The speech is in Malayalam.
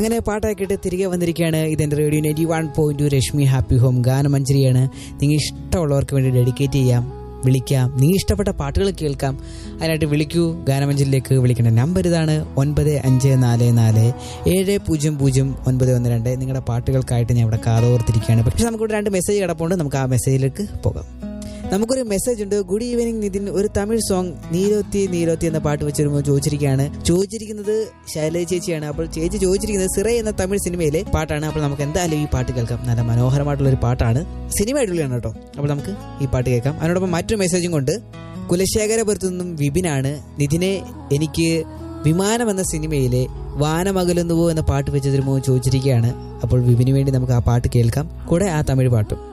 അങ്ങനെ പാട്ടാക്കിയിട്ട് തിരികെ വന്നിരിക്കുകയാണ് ഇതെൻ്റെ radio ninety one point two Rashmi happy home ഗാനമഞ്ജരിയാണ് നിങ്ങൾ ഇഷ്ടമുള്ളവർക്ക് വേണ്ടി ഡെഡിക്കേറ്റ് ചെയ്യാം വിളിക്കാം നിങ്ങൾ ഇഷ്ടപ്പെട്ട പാട്ടുകൾ കേൾക്കാം അതിനായിട്ട് വിളിക്കൂ ഗാനമഞ്ജലിലേക്ക് വിളിക്കേണ്ട നമ്പർ ഇതാണ് ഒൻപത് അഞ്ച് നാല് നാല് ഏഴ് പൂജ്യം പൂജ്യം ഒൻപത് ഒന്ന് രണ്ട് നിങ്ങളുടെ പാട്ടുകൾക്കായിട്ട് ഞാൻ ഇവിടെ കാതോർത്തിരിക്കുകയാണ് പക്ഷേ നമുക്കിവിടെ രണ്ട് മെസ്സേജ് കിടപ്പുണ്ട് നമുക്ക് ആ മെസ്സേജിലേക്ക് പോകാം നമുക്കൊരു മെസ്സേജ് ഉണ്ട് ഗുഡ് ഈവനിങ് നിതിൻ ഒരു തമിഴ് സോങ് നീലോത്തി നീലോത്തി എന്ന പാട്ട് വെച്ചിരുമ്പോൾ ചോദിച്ചിരിക്കുകയാണ് ചോദിച്ചിരിക്കുന്നത് ശൈലജ ചേച്ചിയാണ് അപ്പോൾ ചേച്ചി ചോദിച്ചിരിക്കുന്നത് സിറ എന്ന തമിഴ് സിനിമയിലെ പാട്ടാണ് അപ്പോൾ നമുക്ക് എന്തായാലും ഈ പാട്ട് കേൾക്കാം നല്ല മനോഹരമായിട്ടുള്ള ഒരു പാട്ടാണ് സിനിമ അടിപൊളിയാണ് കേട്ടോ അപ്പോൾ നമുക്ക് ഈ പാട്ട് കേൾക്കാം അതിനോടൊപ്പം മറ്റൊരു മെസ്സേജും കൊണ്ട് കുലശേഖരപുരത്തു നിന്നും വിപിനാണ് നിതിനെ എനിക്ക് വിമാനം എന്ന സിനിമയിലെ വാനമകലുന്നുവോ എന്ന പാട്ട് വെച്ച് തരുമോ ചോദിച്ചിരിക്കുകയാണ് അപ്പോൾ വിപിന് വേണ്ടി നമുക്ക് ആ പാട്ട് കേൾക്കാം കൂടെ ആ തമിഴ് പാട്ടും